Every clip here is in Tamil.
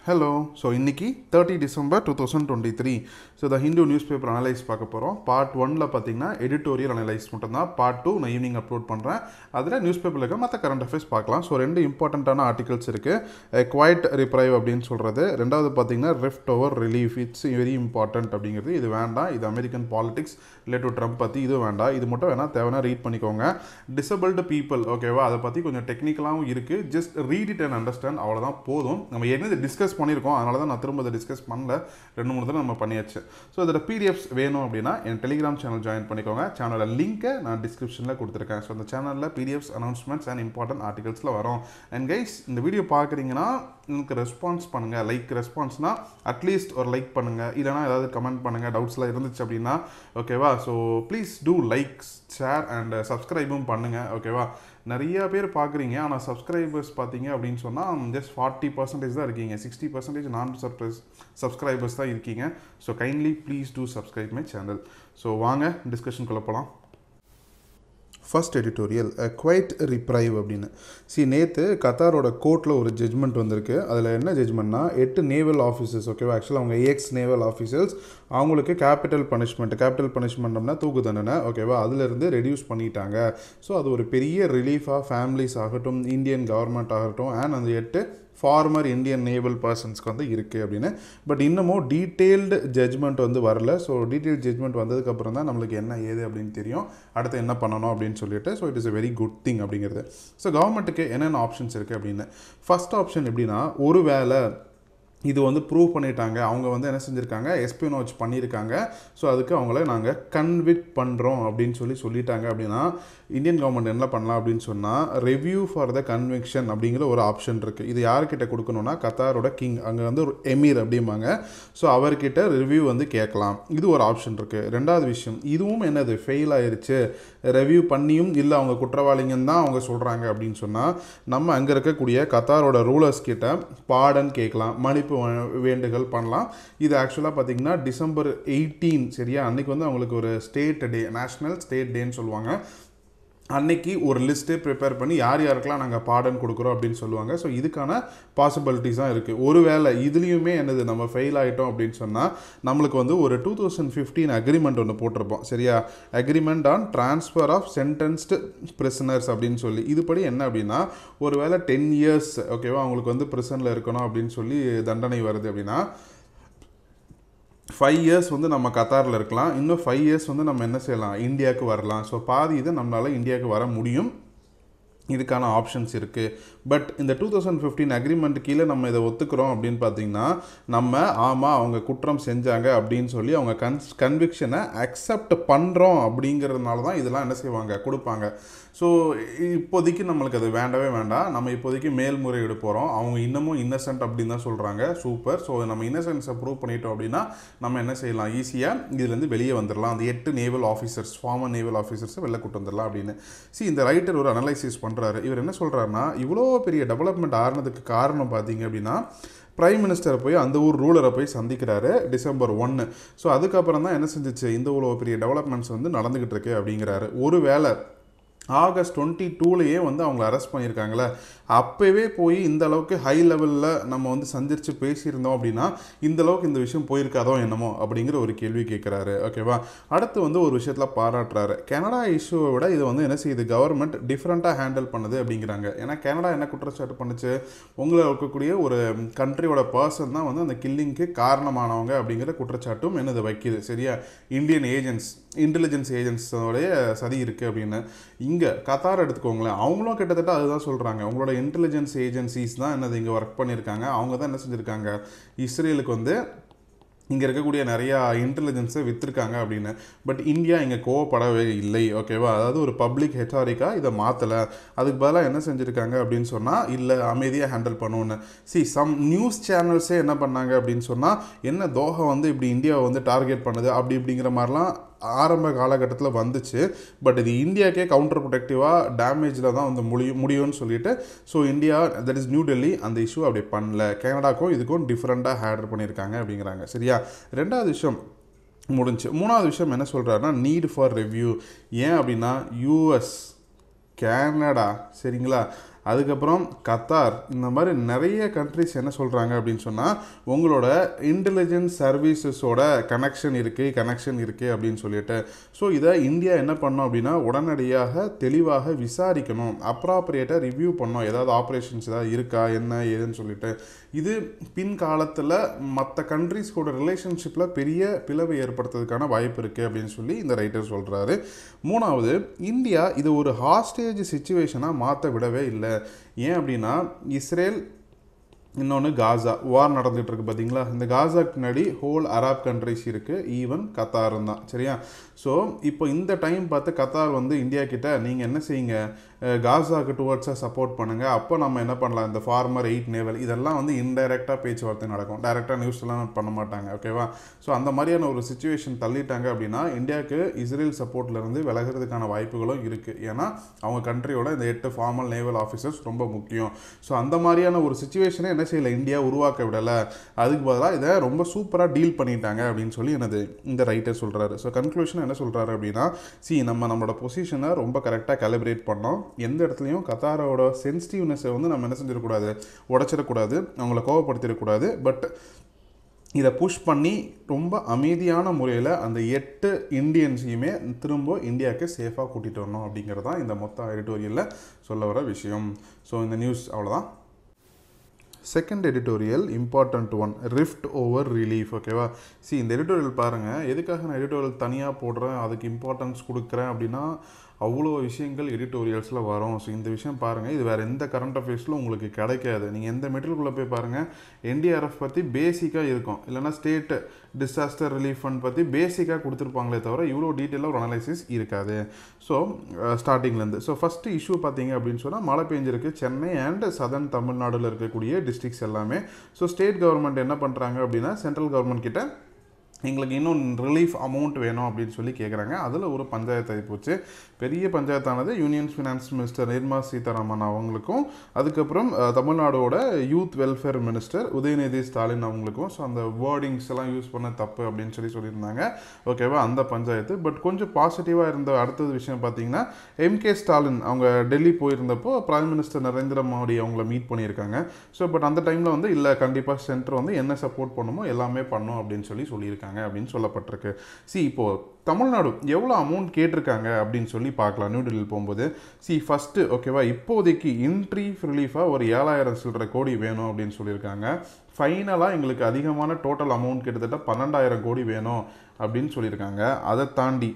ஹலோ ஸோ இன்னைக்கு thirty December two thousand twenty three so the Hindu newspaper analyse பார்க்க போகிறோம் பார்ட் ஒனில் பார்த்தீங்கன்னா எடிட்டோரியல் அனலைஸ் மட்டும்தான் பார்ட் டூ நான் ஈவினிங் அப்லோட் பண்ணுறேன் அதில் நியூஸ் பேப்பரில் இருக்க மற்ற கரண்ட் அஃபேர்ஸ் பார்க்கலாம் ஸோ ரெண்டு இம்பார்ட்டண்ட்டான ஆர்டிகல்ஸ் இருக்குது குவைட் ரிப்ரைவ் அப்படின்னு சொல்கிறது ரெண்டாவது பார்த்தீங்கன்னா ரெஃப்ட் over relief it's very important அப்படிங்கிறது இது வேண்டாம் இது அமெரிக்கன் பாலிடிக்ஸ் ரிலேட்டிவ் ட்ரம்ப் பற்றி இது வேண்டாம் இது மட்டும் வேணால் தேவைன்னா ரீட் பண்ணிக்கோங்க டிசபிள்டு பீப்புள் ஓகேவா அதை பற்றி கொஞ்சம் டெக்னிக்கலாகவும் இருக்குது just read it and understand அவ்வளோதான் போதும் நம்ம என்ன டிஸ்கஸ் பண்ணியிருக்கோம் அதனால தான் நான் திரும்ப அதை டிஸ்கஸ் பண்ணல ரெண்டு மூணு தடவை நம்ம பண்ணியாச்சு ஸோ இதில் பிடிஎஃப்ஸ் வேணும் அப்படின்னா என் டெலிகிராம் சேனல் ஜாயின் பண்ணிக்கோங்க சேனலோட லிங்க்கை நான் டிஸ்கிரிப்ஷனில் கொடுத்துருக்கேன் ஸோ அந்த சேனலில் பிடிஎஃப்ஸ் அனௌன்ஸ்மெண்ட்ஸ் அண்ட் இம்பார்ட்டன்ட் ஆர்டிகல்ஸில் வரும் அண்ட் கைஸ் இந்த வீடியோ பார்க்குறீங்கன்னா எனக்கு ரெஸ்பான்ஸ் பண்ணுங்கள் லைக் ரெஸ்பான்ஸ்னால் அட்லீஸ்ட் ஒரு லைக் பண்ணுங்கள் இல்லைனா ஏதாவது கமெண்ட் பண்ணுங்கள் டவுட்ஸ்லாம் இருந்துச்சு அப்படின்னா ஓகேவா so please do likes share and சப்ஸ்கிரைபும் பண்ணுங்கள் ஓகேவா நிறைய பேர் பார்க்குறீங்க ஆனால் சப்ஸ்கிரைபர்ஸ் பார்த்தீங்க அப்படின்னு சொன்னால் ஜஸ்ட் ஃபார்ட்டி பர்சன்டேஜ் தான் இருக்கீங்க சிக்ஸ்டி பர்சன்டேஜ் நான் சப்ஸ்கிரைஸ் சப்ஸ்கிரைபர்ஸ் தான் இருக்கீங்க so kindly please do subscribe my channel so வாங்க டிஸ்கஷன் போகலாம் ஃபர்ஸ்ட் எடிட்டோரியல் குவைட் ரிப்ரைவ் அப்படின்னு சி நேற்று கத்தாரோட கோர்ட்டில் ஒரு ஜட்மெண்ட் வந்திருக்கு அதில் என்ன ஜட்மெண்ட்னா எட்டு நேவல் ஆஃபீஸர்ஸ் ஓகேவா ஆக்சுவலாக அவங்க எக்ஸ் நேவல் ஆஃபீஸர்ஸ் அவங்களுக்கு கேபிட்டல் பனிஷ்மெண்ட் கேபிட்டல் பனிஷ்மெண்ட்னா தூக்கு தண்டனை ஓகேவா அதிலிருந்து ரெடியூஸ் பண்ணிட்டாங்க ஸோ அது ஒரு பெரிய ரிலீஃபாக ஃபேமிலிஸ் ஆகட்டும் இந்தியன் கவர்மெண்ட் ஆகட்டும் அண்ட் அந்த எட்டு ஃபார்மர் இந்தியன் நேவல் பர்சன்ஸ்க்கு வந்து இருக்குது அப்படின்னு பட் இன்னமும் டீட்டெயில்டு ஜட்மெண்ட் வந்து வரல ஸோ டீட்டெயில் ஜட்மெண்ட் வந்ததுக்கப்புறம் தான் நம்மளுக்கு என்ன ஏது அப்படின்னு தெரியும் அடுத்து என்ன பண்ணணும் அப்படின்னு சொல்லிட்டு so it is a very good thing அப்படிங்கிறது ஸோ கவர்மெண்ட்டுக்கு என்னென்ன ஆப்ஷன்ஸ் இருக்குது அப்படின்னு ஃபஸ்ட் ஆப்ஷன் எப்படின்னா ஒரு வேளை இது வந்து ப்ரூவ் பண்ணிட்டாங்க அவங்க வந்து என்ன செஞ்சுருக்காங்க எஸ்பினோச் பண்ணியிருக்காங்க ஸோ அதுக்கு அவங்கள நாங்கள் கன்விக்ட் பண்ணுறோம் அப்படின்னு சொல்லி சொல்லிட்டாங்க அப்படின்னா இந்தியன் கவர்மெண்ட் என்ன பண்ணலாம் அப்படின்னு சொன்னால் ரெவ்யூ ஃபார் த கன்விக்ஷன் அப்படிங்கிற ஒரு ஆப்ஷன் இருக்குது இது யார்கிட்ட கொடுக்கணும்னா கத்தாரோட கிங் அங்கே வந்து ஒரு எமீர் அப்படிம்பாங்க ஸோ அவர்கிட்ட ரிவ்யூ வந்து கேட்கலாம் இது ஒரு ஆப்ஷன் இருக்குது ரெண்டாவது விஷயம் இதுவும் என்னது ஃபெயில் ஆயிருச்சு ரெவ்யூ பண்ணியும் இல்லை அவங்க குற்றவாளிங்கன்னு தான் அவங்க சொல்கிறாங்க அப்படின்னு சொன்னால் நம்ம அங்கே இருக்கக்கூடிய கத்தாரோட ரூலர்ஸ் கிட்ட பாடன் கேட்கலாம் மன்னிப்பு வ- வேண்டுகள் பண்ணலாம் இது ஆக்சுவலாக பார்த்தீங்கன்னா டிசம்பர் எயிட்டீன் சரியா அன்னைக்கு வந்து அவங்களுக்கு ஒரு ஸ்டேட் டே நேஷ்னல் ஸ்டேட் டேன்னு சொல்லுவாங்க அன்னைக்கு ஒரு லிஸ்ட்டே ப்ரிப்பேர் பண்ணி யார் யாருக்கெல்லாம் நாங்கள் பாடன் கொடுக்குறோம் அப்படின்னு சொல்லுவாங்க ஸோ இதுக்கான பாசிபிலிட்டிஸ் தான் இருக்குது ஒருவேளை இதுலேயுமே என்னது நம்ம ஃபெயில் ஆகிட்டோம் அப்படின்னு சொன்னால் நம்மளுக்கு வந்து ஒரு டூ தௌசண்ட் ஃபிஃப்டீன் அக்ரிமெண்ட் ஒன்று போட்டிருப்போம் சரியா agreement on transfer of sentenced prisoners அப்படின்னு சொல்லி இதுபடி என்ன அப்படின்னா ஒருவேளை டென் இயர்ஸ் ஓகேவா அவங்களுக்கு வந்து ப்ரிசனில் இருக்கணும் அப்படின்னு சொல்லி தண்டனை வருது அப்படின்னா ஃபைவ் இயர்ஸ் வந்து நம்ம கத்தாரில் இருக்கலாம் இன்னும் ஃபைவ் இயர்ஸ் வந்து நம்ம என்ன செய்யலாம் இந்தியாவுக்கு வரலாம் ஸோ பாதி இது நம்மளால் இந்தியாவுக்கு வர முடியும் இதுக்கான ஆப்ஷன்ஸ் இருக்குது பட் இந்த டூ தௌசண்ட் ஃபிஃப்டீன் அக்ரிமெண்ட் கீழே நம்ம இதை ஒத்துக்கிறோம் அப்படின்னு பார்த்தீங்கன்னா நம்ம ஆமாம் அவங்க குற்றம் செஞ்சாங்க அப்படின்னு சொல்லி அவங்க கன்ஸ் கன்விக்ஷனை அக்செப்ட் பண்ணுறோம் அப்படிங்கிறதுனால தான் இதெல்லாம் என்ன செய்வாங்க கொடுப்பாங்க ஸோ இப்போதைக்கு நம்மளுக்கு அது வேண்டவே வேண்டாம் நம்ம இப்போதைக்கு மேல்முறையீடு போகிறோம் அவங்க இன்னமும் இன்னசென்ட் அப்படின்னு தான் சொல்கிறாங்க சூப்பர் ஸோ நம்ம இன்னசென்ஸை ப்ரூவ் பண்ணிட்டோம் அப்படின்னா நம்ம என்ன செய்யலாம் ஈஸியாக இதுலேருந்து வெளியே வந்துடலாம் அந்த எட்டு நேவல் ஆஃபீஸர்ஸ் ஃபார்மர் நேவல் ஆஃபீஸர்ஸை வெளில கூட்டு வந்துடலாம் அப்படின்னு சி இந்த ரைட்டர் ஒரு அனலைசிஸ் பண்ணுறாரு இவர் என்ன சொல்கிறாருன்னா இவ்வளோ பெரிய டெவலப்மெண்ட் ஆறுனதுக்கு காரணம் பார்த்தீங்க அப்படின்னா பிரைம் மினிஸ்டரை போய் அந்த ஊர் ரூலரை போய் சந்திக்கிறாரு டிசம்பர் ஒன்று ஸோ அதுக்கப்புறம் தான் என்ன செஞ்சுச்சு இந்த இவ்வளோ பெரிய டெவலப்மெண்ட்ஸ் வந்து நடந்துக்கிட்டு இருக்கு அப்படிங்கிறாரு ஒருவேளை ஆகஸ்ட் டுவெண்ட்டி டூலேயே வந்து அவங்கள அரெஸ்ட் பண்ணியிருக்காங்களே அப்போவே போய் இந்த அளவுக்கு ஹை லெவலில் நம்ம வந்து சந்திச்சு பேசியிருந்தோம் அப்படின்னா இந்த அளவுக்கு இந்த விஷயம் போயிருக்காதோ என்னமோ அப்படிங்கிற ஒரு கேள்வி கேட்குறாரு ஓகேவா அடுத்து வந்து ஒரு விஷயத்தில் பாராட்டுறாரு கனடா இஷ்யூவை விட இது வந்து என்ன செய்யுது கவர்மெண்ட் டிஃப்ரெண்ட்டாக ஹேண்டில் பண்ணுது அப்படிங்கிறாங்க ஏன்னா கனடா என்ன குற்றச்சாட்டு பண்ணுச்சு உங்களை இருக்கக்கூடிய ஒரு கண்ட்ரியோட பர்சன் தான் வந்து அந்த கில்லிங்க்கு காரணமானவங்க அப்படிங்கிற குற்றச்சாட்டும் என்னது வைக்குது சரியா இந்தியன் ஏஜென்ட்ஸ் இன்டெலிஜென்ஸ் ஏஜென்ட்ஸோடைய சதி இருக்குது அப்படின்னு இங்கே கத்தார் எடுத்துக்கோங்களேன் அவங்களும் கிட்டத்தட்ட அதுதான் சொல்கிறாங்க உங்களோட இன்டெலிஜென்ஸ் ஏஜென்சிஸ் தான் என்னது இங்கே ஒர்க் பண்ணியிருக்காங்க அவங்க தான் என்ன செஞ்சுருக்காங்க இஸ்ரேலுக்கு வந்து இங்கே இருக்கக்கூடிய நிறையா இன்டெலிஜென்ஸை விற்றுருக்காங்க அப்படின்னு பட் இந்தியா இங்கே கோவப்படவே இல்லை ஓகேவா அதாவது ஒரு பப்ளிக் ஹெச்ஆரிக்காக இதை மாற்றலை அதுக்கு பதிலாக என்ன செஞ்சுருக்காங்க அப்படின்னு சொன்னால் இல்லை அமைதியாக ஹேண்டில் பண்ணுவோன்னு சி சம் நியூஸ் சேனல்ஸே என்ன பண்ணாங்க அப்படின்னு சொன்னால் என்ன தோஹா வந்து இப்படி இந்தியாவை வந்து டார்கெட் பண்ணுது அப்படி இப்படிங்கிற மாதிரிலாம் ஆரம்ப காலகட்டத்தில் வந்துச்சு பட் இது இந்தியாக்கே கவுண்டர் ப்ரொடக்டிவாக டேமேஜில் தான் வந்து முடியும் முடியும்னு சொல்லிட்டு so India that is New Delhi அந்த இஷ்யூ அப்படி பண்ணல கனடாக்கும் இதுக்கும் டிஃப்ரெண்ட்டாக ஹேண்டல் பண்ணியிருக்காங்க அப்படிங்கிறாங்க சரியா ரெண்டாவது விஷயம் முடிஞ்சு மூணாவது விஷயம் என்ன சொல்கிறாருன்னா நீட் ஃபார் ரிவ்யூ ஏன் அப்படின்னா யூஎஸ் கனடா சரிங்களா அதுக்கப்புறம் கத்தார் இந்த மாதிரி நிறைய கண்ட்ரிஸ் என்ன சொல்கிறாங்க அப்படின்னு சொன்னால் உங்களோட இன்டெலிஜென்ஸ் சர்வீசஸோட கனெக்ஷன் இருக்குது கனெக்ஷன் இருக்குது அப்படின்னு சொல்லிட்டு ஸோ இதை இந்தியா என்ன பண்ணோம் அப்படின்னா உடனடியாக தெளிவாக விசாரிக்கணும் அப்ராப்ரியேட்டாக ரிவ்யூ பண்ணோம் ஏதாவது ஆப்ரேஷன்ஸ் ஏதாவது இருக்கா என்ன ஏதுன்னு சொல்லிட்டு இது பின் காலத்தில் மற்ற கண்ட்ரிஸ் கூட ரிலேஷன்ஷிப்பில் பெரிய பிளவு ஏற்படுத்துறதுக்கான வாய்ப்பு இருக்குது அப்படின்னு சொல்லி இந்த ரைட்டர் சொல்கிறாரு மூணாவது இந்தியா இது ஒரு ஹாஸ்டேஜ் சுச்சுவேஷனாக மாற்ற விடவே இல்லை ஏன் அப்படின்னா இஸ்ரேல் இன்னொன்று காசா வார் நடந்துகிட்டு இருக்கு பார்த்தீங்களா இந்த காசாக்கு பின்னாடி ஹோல் அரப் கண்ட்ரிஸ் இருக்குது ஈவன் கத்தாரும் தான் சரியா ஸோ இப்போ இந்த டைம் பார்த்து கத்தார் வந்து இந்தியா கிட்ட நீங்கள் என்ன செய்யுங்க அஹ், காசாக்கு டுவர்ட்ஸாக சப்போர்ட் பண்ணுங்கள் அப்போ நம்ம என்ன பண்ணலாம் இந்த ஃபார்மர் எயிட் நேவல் இதெல்லாம் வந்து இன்டைரக்டாக பேச்சுவார்த்தை நடக்கும் டைரெக்டாக நியூஸ்லாம் பண்ண மாட்டாங்க ஓகேவா ஸோ அந்த மாதிரியான ஒரு சுச்சுவேஷன் தள்ளிட்டாங்க அப்படின்னா இந்தியாவுக்கு இஸ்ரேல் சப்போர்ட்லேருந்து விலகிறதுக்கான வாய்ப்புகளும் இருக்குது ஏன்னா அவங்க கண்ட்ரியோட இந்த எட்டு ஃபார்மல் நேவல் ஆஃபீஸர்ஸ் ரொம்ப முக்கியம் ஸோ அந்த மாதிரியான ஒரு சுச்சுவேஷனை என்ன செய்யலை இந்தியா உருவாக்க விடலை அதுக்கு பதிலாக இதை ரொம்ப சூப்பராக டீல் பண்ணிட்டாங்க அப்படின்னு சொல்லி எனது இந்த ரைட்டர் சொல்கிறாரு ஸோ கன்க்ளூஷன் என்ன சொல்கிறாரு அப்படின்னா சி நம்ம நம்மளோட பொசிஷனை ரொம்ப கரெக்டாக கேலிப்ரேட் பண்ணோம் எந்த இடத்துலையும் கத்தாரோட சென்சிட்டிவ்னஸை வந்து நம்ம என்ன செஞ்சிடக்கூடாது உடச்சிடக்கூடாது அவங்கள கோவப்படுத்திடக்கூடாது பட் இதை புஷ் பண்ணி ரொம்ப அமைதியான முறையில் அந்த எட்டு இந்தியன்ஸையுமே திரும்ப இந்தியாவுக்கு சேஃபாக கூட்டிகிட்டு வரணும் அப்படிங்கிறது தான் இந்த மொத்த எடிட்டோரியலில் சொல்ல வர விஷயம் ஸோ இந்த நியூஸ் அவ்வளோதான் second editorial important one rift over relief ஓகேவா சி இந்த எடிட்டோரியல் பாருங்கள் எதுக்காக நான் எடிட்டோரியல் தனியாக போடுறேன் அதுக்கு இம்பார்ட்டன்ஸ் கொடுக்குறேன் அப்படின்னா அவ்வளோ விஷயங்கள் எடிட்டோரியல்ஸில் வரும் ஸோ இந்த விஷயம் பாருங்கள் இது வேறு எந்த கரண்ட் அஃபேர்ஸில் உங்களுக்கு கிடைக்காது நீங்கள் எந்த மெட்டீரியல்குள்ளே போய் பாருங்கள் என்டிஆர்எஃப் பற்றி பேசிக்காக இருக்கும் இல்லைனா ஸ்டேட் டிசாஸ்டர் ரிலீஃப் ஃபண்ட் பற்றி பேசிக்காக கொடுத்துருப்பாங்களே தவிர இவ்வளோ டீட்டெயிலாக ஒரு அனலைசிஸ் இருக்காது ஸோ ஸ்டார்டிங்லேருந்து ஸோ ஃபஸ்ட்டு இஷ்யூ பார்த்தீங்க அப்படின்னு சொன்னால் மழை பெஞ்சிருக்கு சென்னை அண்ட் சதர்ன் தமிழ்நாடுல இருக்கக்கூடிய டிஸ்ட்ரிக்ஸ் எல்லாமே ஸோ ஸ்டேட் கவர்மெண்ட் என்ன பண்ணுறாங்க அப்படின்னா சென்ட்ரல் கவர்மெண்ட் கிட்ட எங்களுக்கு இன்னும் ரிலீஃப் அமௌண்ட் வேணும் அப்படின்னு சொல்லி கேட்குறாங்க அதில் ஒரு பஞ்சாயத்து ஆகி போச்சு பெரிய பஞ்சாயத்தானது union finance minister Nirmala Sitharaman அவங்களுக்கும் அதுக்கப்புறம் அஹ், தமிழ்நாடோட youth welfare minister Udhayanidhi Stalin அவங்களுக்கும் ஸோ அந்த வேர்டிங்ஸ் எல்லாம் யூஸ் பண்ண தப்பு அப்படின்னு சொல்லி சொல்லியிருந்தாங்க ஓகேவா அந்த பஞ்சாயத்து பட் கொஞ்சம் பாசிட்டிவாக இருந்த அடுத்தது விஷயம் பார்த்தீங்கன்னா எம்கே ஸ்டாலின் அவங்க டெல்லி போயிருந்தப்போ பிரைம் மினிஸ்டர் நரேந்திர மோடி அவங்கள மீட் பண்ணியிருக்காங்க ஸோ பட் அந்த டைமில் வந்து இல்லை கண்டிப்பாக சென்டர் வந்து என்ன சப்போர்ட் பண்ணுமோ எல்லாமே பண்ணும் அப்படின்னு சொல்லி சொல்லியிருக்காங்க அப்படின்னு சொல்லப்பட்டிருக்கு சி இப்போது தமிழ்நாடு எவ்வளோ அமௌண்ட் கேட்டிருக்காங்க அப்படின்னு சொல்லி பார்க்கலாம் நியூ டெல்லியில் போகும்போது சி ஃபஸ்ட்டு ஓகேவா இப்போதைக்கு இன்ட்ரி ரிலீஃபாக ஒரு ஏழாயிரம் சில்லற கோடி வேணும் அப்படின்னு சொல்லியிருக்காங்க ஃபைனலாக எங்களுக்கு அதிகமான டோட்டல் அமௌண்ட் கிட்டத்தட்ட பன்னெண்டாயிரம் கோடி வேணும் அப்படின்னு சொல்லியிருக்காங்க அதை தாண்டி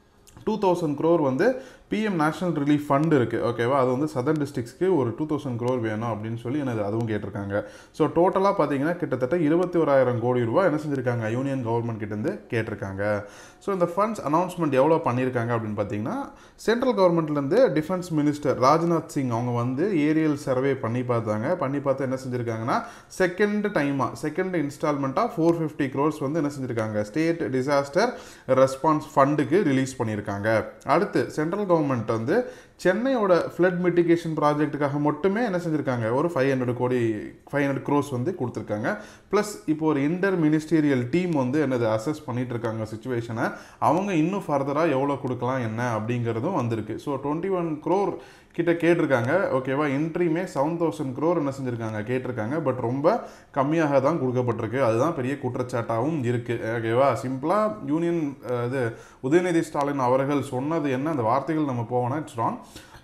டூ தௌசண்ட் க்ரோர் வந்து பிஎம் நேஷனல் ரிலீஃப் ஃபண்ட் இருக்குது ஓகேவா அது வந்து சதர்ன் டிஸ்ட்ரிக்ஸ்க்கு ஒரு டூ தௌசண்ட் க்ரோர் வேணும் அப்படின்னு சொல்லி எனக்கு அதுவும் கேட்டிருக்காங்க ஸோ டோட்டலாக பார்த்தீங்கன்னா கிட்டத்தட்ட இருபத்தி ஓராயிரம் கோடி ரூபாய் என்ன செஞ்சுருக்காங்க யூனியன் கவர்மெண்ட் கிட்டேருந்து கேட்டிருக்காங்க ஸோ இந்த ஃபண்ட்ஸ் அனௌன்ஸ்மெண்ட் எவ்வளோ பண்ணியிருக்காங்க அப்படின்னு பார்த்தீங்கன்னா சென்ட்ரல் கவர்மெண்ட்லேருந்து டிஃபென்ஸ் மினிஸ்டர் ராஜ்நாத் சிங் அவங்க வந்து ஏரியல் சர்வே பண்ணி பார்த்தாங்க பண்ணி பார்த்து என்ன செஞ்சுருக்காங்கன்னா செகண்ட் டைமாக செகண்ட் இன்ஸ்டால்மெண்ட்டாக ஃபோர் ஃபிஃப்டி க்ரோர்ஸ் வந்து என்ன செஞ்சுருக்காங்க ஸ்டேட் டிசாஸ்டர் ரெஸ்பான்ஸ் ஃபண்டுக்கு ரிலீஸ் பண்ணியிருக்காங்க அடுத்து சென்ட்ரல் கவர்மெண்ட் வந்து சென்னையோட ஃப்ளட் மிட்டிகேஷன் ப்ராஜெக்ட்டுக்காக மட்டுமே என்ன செஞ்சுருக்காங்க ஒரு ஃபைவ் ஹண்ட்ரட் கோடி ஃபைவ் ஹண்ட்ரட் க்ரோஸ் வந்து கொடுத்துருக்காங்க ப்ளஸ் இப்போ ஒரு இன்டர் மினிஸ்டீரியல் டீம் வந்து என்னது அசஸ் பண்ணிட்டு இருக்காங்க சுச்சுவேஷனை அவங்க இன்னும் ஃபர்தராக எவ்வளோ கொடுக்கலாம் என்ன அப்படிங்கிறதும் வந்திருக்கு ஸோ டுவெண்ட்டி ஒன் க்ரோர் கிட்ட கேட்டிருக்காங்க ஓகேவா என்ட்ரியுமே செவன் தௌசண்ட் க்ரோர் என்ன செஞ்சுருக்காங்க கேட்டிருக்காங்க பட் ரொம்ப கம்மியாக தான் கொடுக்கப்பட்டிருக்கு அதுதான் பெரிய குற்றச்சாட்டாகவும் இருக்குது ஓகேவா சிம்பிளாக யூனியன் அஹ், இது உதயநிதி ஸ்டாலின் அவர்கள் சொன்னது என்ன அந்த வார்த்தைகள் நம்ம போவோம்னா இட்ஸ் ராங்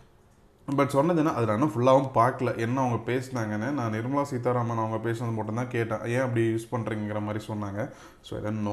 பட் சொன்னது என்ன அதில் இன்னும் ஃபுல்லாகவும் பார்க்கல என்ன அவங்க பேசினாங்கன்னு நான் நிர்மலா சீதாராமன் அவங்க பேசுனது மட்டும்தான் கேட்டேன் ஏன் அப்படி யூஸ் பண்ணுறீங்கிற மாதிரி சொன்னாங்க ஸோ ஐ நோ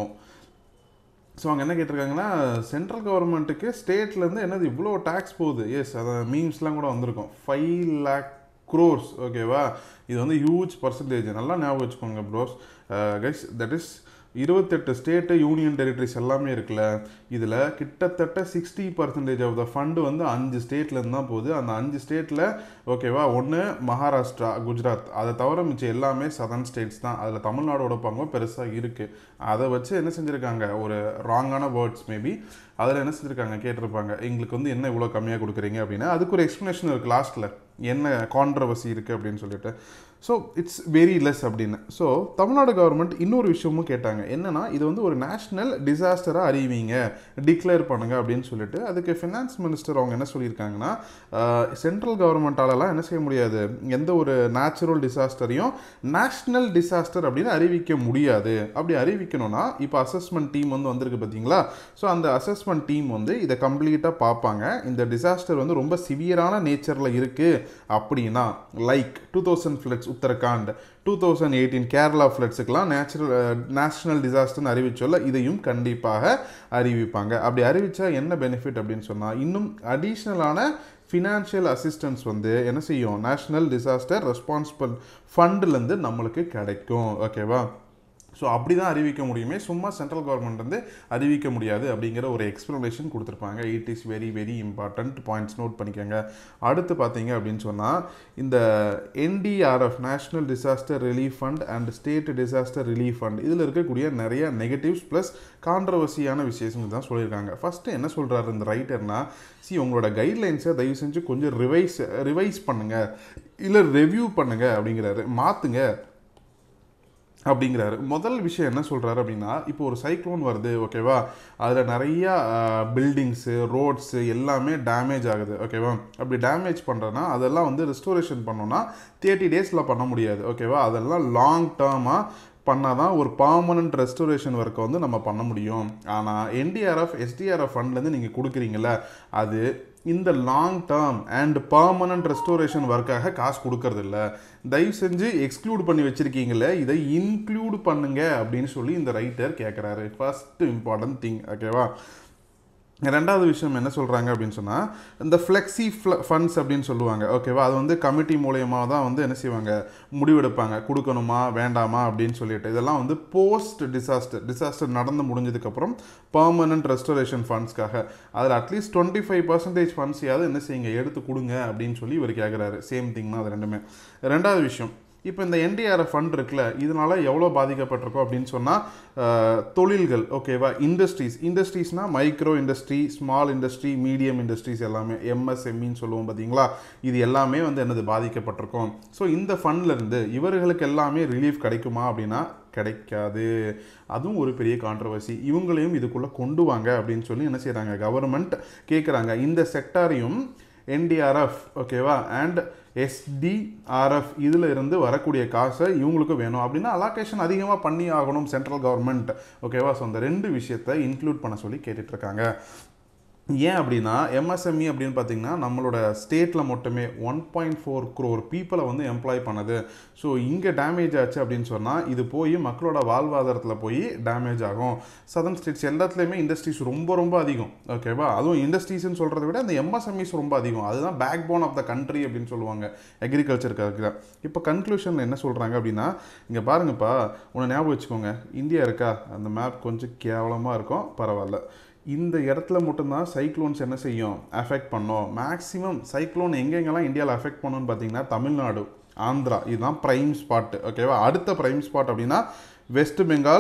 ஸோ அவங்க என்ன கேட்டிருக்காங்கன்னா சென்ட்ரல் கவர்மெண்ட்டுக்கு ஸ்டேட்லேருந்து என்னது இவ்வளோ டேக்ஸ் போகுது எஸ் அதை மீம்ஸ்லாம் கூட வந்திருக்கும் ஃபைவ் லேக் க்ரோர்ஸ் ஓகேவா இது வந்து ஹியூஜ் பர்சன்டேஜ் நல்லா ஞாபகம் வச்சுக்கோங்க ப்ரோஸ் கைஸ் தட் இஸ் இருபத்தெட்டு ஸ்டேட்டு யூனியன் டெரிட்டரிஸ் எல்லாமே இருக்குல்ல இதில் கிட்டத்தட்ட sixty percentage of the fund வந்து அஞ்சு ஸ்டேட்லேருந்து தான் போகுது அந்த அஞ்சு ஸ்டேட்டில் ஓகேவா ஒன்று மகாராஷ்டிரா குஜராத் அதை தவிர மிச்சம் எல்லாமே சதர்ன் ஸ்டேட்ஸ் தான் அதில் தமிழ்நாடோட பங்கும் பெருசாக இருக்குது அதை வச்சு என்ன செஞ்சுருக்காங்க ஒரு ராங்கான வேர்ட்ஸ் மேபி அதில் என்ன செஞ்சுருக்காங்க கேட்டிருப்பாங்க எங்களுக்கு வந்து என்ன இவ்வளோ கம்மியாக கொடுக்குறீங்க அப்படின்னா அதுக்கு ஒரு எக்ஸ்ப்ளனேஷன் இருக்குது லாஸ்ட்டில் என்ன கான்ட்ரவர்சி இருக்குது அப்படின்னு சொல்லிட்டு ஸோ இட்ஸ் வெரி லெஸ் அப்படின்னு ஸோ தமிழ்நாடு கவர்மெண்ட் இன்னொரு விஷயமும் கேட்டாங்க என்னன்னா இது வந்து ஒரு நேஷ்னல் டிசாஸ்டராக அறிவிங்க டிக்ளேர் பண்ணுங்க அப்படின்னு சொல்லிட்டு அதுக்கு ஃபினான்ஸ் மினிஸ்டர் அவங்க என்ன சொல்லியிருக்காங்கன்னா சென்ட்ரல் கவர்மெண்ட்டாலலாம் என்ன செய்ய முடியாது எந்த ஒரு நேச்சுரல் டிசாஸ்டரையும் நேஷ்னல் டிசாஸ்டர் அப்படின்னு அறிவிக்க முடியாது அப்படி அறிவிக்கணும்னா இப்போ அசஸ்மெண்ட் டீம் வந்து வந்திருக்கு பார்த்தீங்களா ஸோ அந்த அசஸ்மெண்ட் டீம் வந்து இதை கம்ப்ளீட்டாக பார்ப்பாங்க இந்த டிசாஸ்டர் வந்து ரொம்ப சிவியரான நேச்சரில் இருக்குது அப்படின்னா like two thousand floods Uttarakhand two thousand eighteen Kerala ஃப்ளட்ஸுக்கெலாம் நேச்சுரல் நேஷ்னல் டிசாஸ்டர்னு அறிவிச்சோல்ல இதையும் கண்டிப்பாக அறிவிப்பாங்க அப்படி அறிவித்தா என்ன பெனிஃபிட் அப்படின்னு சொன்னால் இன்னும் அடிஷ்னலான ஃபினான்ஷியல் அசிஸ்டன்ஸ் வந்து என்ன செய்யும் நேஷ்னல் டிசாஸ்டர் ரெஸ்பான்சிபிள் ஃபண்டுலேருந்து நம்மளுக்கு கிடைக்கும் ஓகேவா ஸோ அப்படி தான் அறிவிக்க முடியுமே சும்மா சென்ட்ரல் கவர்மெண்ட் வந்து அறிவிக்க முடியாது அப்படிங்கிற ஒரு எக்ஸ்ப்ளனேஷன் கொடுத்துருப்பாங்க it is very very important points note பண்ணிக்கோங்க அடுத்து பார்த்தீங்க அப்படின்னு சொன்னால் இந்த NDRF national disaster relief fund and state disaster relief fund இதில் இருக்கக்கூடிய நிறைய நெகட்டிவ்ஸ் ப்ளஸ் கான்ட்ரவர்சியான விஷயங்கள் தான் சொல்லியிருக்காங்க ஃபஸ்ட்டு என்ன சொல்கிறாரு இந்த ரைட்டர்னா சி உங்களோட கைட்லைன்ஸை தயவு செஞ்சு கொஞ்சம் ரிவைஸ் ரிவைஸ் பண்ணுங்கள் இல்லை ரெவ்யூ பண்ணுங்கள் அப்படிங்கிறாரு மாற்றுங்க அப்படிங்கிறாரு முதல் விஷயம் என்ன சொல்கிறாரு அப்படின்னா இப்போ ஒரு சைக்ளோன் வருது ஓகேவா அதில் நிறையா பில்டிங்ஸு ரோட்ஸு எல்லாமே டேமேஜ் ஆகுது ஓகேவா அப்படி டேமேஜ் பண்ணுறேன்னா அதெல்லாம் வந்து ரெஸ்டோரேஷன் பண்ணோன்னா தேர்ட்டி டேஸில் பண்ண முடியாது ஓகேவா அதெல்லாம் லாங் டேர்மாக பண்ணால் தான் ஒரு பர்மனண்ட் ரெஸ்டோரேஷன் ஒர்க்கை வந்து நம்ம பண்ண முடியும் ஆனால் என்டிஆர்எஃப் எஸ்டிஆர்எஃப் ஃபண்ட்லேருந்து நீங்கள் கொடுக்குறீங்கள அது இந்த long term and permanent restoration ஒர்க்காக காசு கொடுக்கறது இல்ல தயவு செஞ்சு எக்ஸ்க்ளூட் பண்ணி வச்சிருக்கீங்களே இதை இன்க்ளூட் பண்ணுங்க அப்படின்னு சொல்லி இந்த ரைட்டர் கேட்குறாரு ஃபர்ஸ்ட் இம்பார்ட்டன்ட் திங் ஓகேவா ரெண்டாவது விஷயம் என்ன சொல்கிறாங்க அப்படின்னு சொன்னால் இந்த ஃப்ளெக்ஸி ஃபண்ட்ஸ் அப்படின்னு சொல்லுவாங்க ஓகேவா அது வந்து கமிட்டி மூலயமா தான் வந்து என்ன செய்வாங்க முடிவெடுப்பாங்க கொடுக்கணுமா வேண்டாமா அப்படின்னு சொல்லிட்டு இதெல்லாம் வந்து போஸ்ட் டிசாஸ்டர் டிசாஸ்டர் நடந்து முடிஞ்சதுக்கப்புறம் பர்மனன்ட் ரெஸ்டோரேஷன் ஃபண்ட்ஸ்க்காக அதில் அட்லீஸ்ட் டுவெண்ட்டி ஃபைவ் பர்சன்டேஜ் ஃபண்ட்ஸையாவது என்ன செய்யுங்க எடுத்து கொடுங்க அப்படின்னு சொல்லி இவர் கேட்குறாரு சேம் திங் தான் அது ரெண்டுமே ரெண்டாவது விஷயம் இப்போ இந்த என்டிஆர்எஃப் ஃபண்ட் இருக்குல்ல இதனால எவ்வளோ பாதிக்கப்பட்டிருக்கோம் அப்படின்னு சொன்னால் தொழில்கள் ஓகேவா இண்டஸ்ட்ரீஸ் இண்டஸ்ட்ரீஸ்னால் micro industry small industry medium industries எல்லாமே எம்எஸ்எம்இன்னு சொல்லுவோம் பார்த்தீங்களா இது எல்லாமே வந்து என்னது பாதிக்கப்பட்டிருக்கோம் ஸோ இந்த ஃபண்ட்லேருந்து இவர்களுக்கு எல்லாமே ரிலீஃப் கிடைக்குமா அப்படின்னா கிடைக்காது அதுவும் ஒரு பெரிய கான்ட்ரவர்சி இவங்களையும் இதுக்குள்ளே கொண்டு வாங்க அப்படின்னு சொல்லி என்ன செய்கிறாங்க கவர்மெண்ட் கேட்குறாங்க இந்த செக்டாரையும் என்டிஆர்எஃப் ஓகேவா அண்ட் எஸ்டிஆர்எஃப் இதில் இருந்து வரக்கூடிய காசை இவங்களுக்கு வேணும் அப்படின்னா அலாகேஷன் அதிகமாக பண்ணி ஆகணும் சென்ட்ரல் கவர்மெண்ட் ஓகேவா ஸோ அந்த ரெண்டு விஷயத்தை இன்க்ளூட் பண்ண சொல்லி கேட்டுட்ருக்காங்க ஏன் அப்படின்னா எம்எஸ்எம்இ அப்படின்னு பார்த்தீங்கன்னா நம்மளோட ஸ்டேட்டில் மட்டுமே ஒன் பாயிண்ட் ஃபோர் க்ரோர் பீப்புளை வந்து எம்ப்ளாய் பண்ணுது ஸோ இங்கே டேமேஜ் ஆச்சு அப்படின்னு சொன்னால் இது போய் மக்களோட வாழ்வாதாரத்தில் போய் டேமேஜ் ஆகும் சதர்ன் ஸ்டேட்ஸ் எல்லாத்துலேயுமே இண்டஸ்ட்ரீஸ் ரொம்ப ரொம்ப அதிகம் ஓகேவா அதுவும் இண்டஸ்ட்ரீஸ்னு சொல்கிறத விட அந்த எம்எஸ்எம்இஸ் ரொம்ப அதிகம் அதுதான் backbone of the country அப்படின்னு சொல்லுவாங்க அக்ரிகல்ச்சருக்கு இப்போ கன்க்ளூஷனில் என்ன சொல்கிறாங்க அப்படின்னா இங்கே பாருங்கப்பா உன்னை ஞாபகம் வச்சுக்கோங்க இந்தியா இருக்கா அந்த மேப் கொஞ்சம் கேவலமாக இருக்கும் பரவாயில்ல இந்த இடத்துல மட்டும்தான் சைக்ளோன்ஸ் என்ன செய்யும் அஃபெக்ட் பண்ணும் மேக்ஸிமம் சைக்ளோன் எங்கெங்கெல்லாம் இந்தியாவில் அஃபெக்ட் பண்ணுன்னு பார்த்தீங்கன்னா தமிழ்நாடு ஆந்திரா இதுதான் ப்ரைம் ஸ்பாட் ஓகேவா அடுத்த ப்ரைம் ஸ்பாட் அப்படின்னா வெஸ்ட் பெங்கால்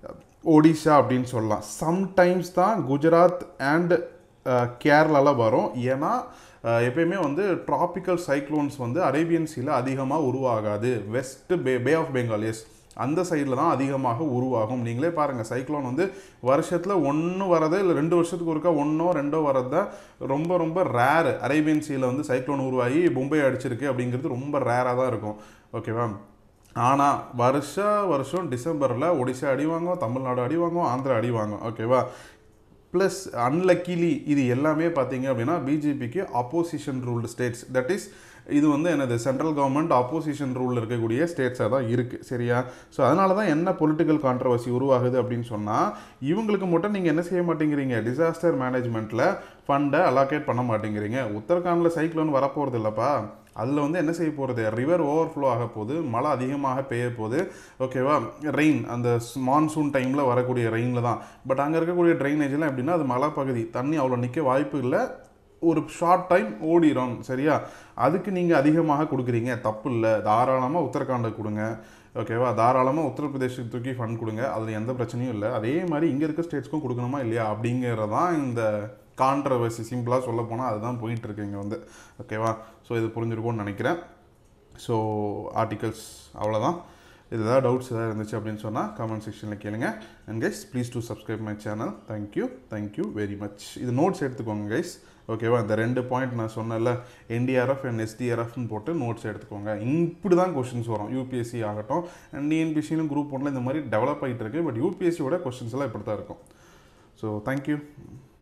ஒடிஷா அப்படின்னு சொல்லலாம் சம்டைம்ஸ் தான் குஜராத் அண்ட் கேரளாவில் வரும் ஏன்னா எப்பயுமே வந்து ட்ராபிக்கல் சைக்ளோன்ஸ் வந்து அரேபியன் சீல அதிகமாக உருவாகாது west bay bay of Bengal yes அந்த சைடில் தான் அதிகமாக உருவாகும் நீங்களே பாருங்கள் சைக்ளோன் வந்து வருஷத்தில் ஒன்று வரது இல்லை ரெண்டு வருஷத்துக்கு ஒருக்கா ஒன்றோ ரெண்டோ வரது தான் ரொம்ப ரொம்ப ரேர் அரேபியன் சீல வந்து சைக்ளோன் உருவாகி மும்பை அடிச்சிருக்கு அப்படிங்கிறது ரொம்ப ரேராக தான் இருக்கும் ஓகேவா ஆனால் வருஷ வருஷம் டிசம்பரில் ஒடிசா அடி வாங்கும் தமிழ்நாடு அடி வாங்கும் ஆந்திரா அடி வாங்கும் ஓகேவா ப்ளஸ் அன்லக்கிலி இது எல்லாமே பார்த்தீங்க அப்படின்னா பிஜேபிக்கு opposition ruled states that is இது வந்து என்னது சென்ட்ரல் கவர்மெண்ட் ஆப்போசிஷன் ரூலில் இருக்கக்கூடிய ஸ்டேட்ஸாக தான் இருக்குது சரியா ஸோ அதனால தான் என்ன பொலிட்டிக்கல் கான்ட்ரவர்சி உருவாகுது அப்படின்னு சொன்னால் இவங்களுக்கு மட்டும் நீங்கள் என்ன செய்ய மாட்டேங்கிறீங்க டிசாஸ்டர் மேனேஜ்மெண்ட்டில் ஃபண்டை அலாகேட் பண்ண மாட்டேங்கிறீங்க உத்தரகாண்டில் சைக்ளோன் வரப்போகிறது இல்லைப்பா அதில் வந்து என்ன செய்ய போகிறது ரிவர் ஓவர்ஃப்ளோ ஆக போகுது மழை அதிகமாக பெய்ய போகுது ஓகேவா ரெயின் அந்த மான்சூன் டைமில் வரக்கூடிய ரெயினில் தான் பட் அங்கே இருக்கக்கூடிய ட்ரைனேஜ்லாம் எப்படின்னா அது மலை பகுதி தண்ணி அவ்வளோ நிற்க வாய்ப்பு இல்லை ஒரு ஷார்ட் டைம் ஓடிடும் சரியா அதுக்கு நீங்கள் அதிகமாக கொடுக்குறீங்க தப்பு இல்லை தாராளமாக உத்தரகாண்டுக்கு கொடுங்க ஓகேவா தாராளமாக உத்தரப்பிரதேசத்துக்கு தூக்கி ஃபண்ட் கொடுங்க அதில் எந்த பிரச்சனையும் இல்லை அதே மாதிரி இங்கே இருக்க ஸ்டேட்ஸ்க்கும் கொடுக்கணுமா இல்லையா அப்படிங்கிறதான் இந்த கான்ட்ரவர்சி சிம்பிளாக சொல்ல போனால் அதுதான் போயிட்டுருக்கு இங்கே வந்து ஓகேவா ஸோ இது புரிஞ்சிருக்கும்னு நினைக்கிறேன் ஸோ ஆர்டிகல்ஸ் அவ்வளோதான் இது ஏதாவது டவுட்ஸ் ஏதாவது இருந்துச்சு அப்படின்னு சொன்னால் கமெண்ட் செக்ஷனில் கேளுங்க and guys please to subscribe my channel thank you thank you very much இது நோட்ஸ் எடுத்துக்கோங்க கைஸ் ஓகேவா இந்த ரெண்டு பாயிண்ட் நான் சொன்னேன்ல என்டிஆர்எஃப் அண்ட் எஸ்டிஆர்எஃப்னு போட்டு நோட்ஸ் எடுத்துக்கோங்க இப்படி தான் கொஷின்ஸ் வரும் யூபிஎஸ்சி ஆகட்டும் அண்ட் டிஎன்பிசிலும் குரூப் ஒன்றில் இந்த மாதிரி டெவலப் ஆகிட்டு இருக்கு பட் யூபிஎஸ்சியோட கொஷின்ஸ் எல்லாம் இப்படி தான் இருக்கும் ஸோ தேங்க்யூ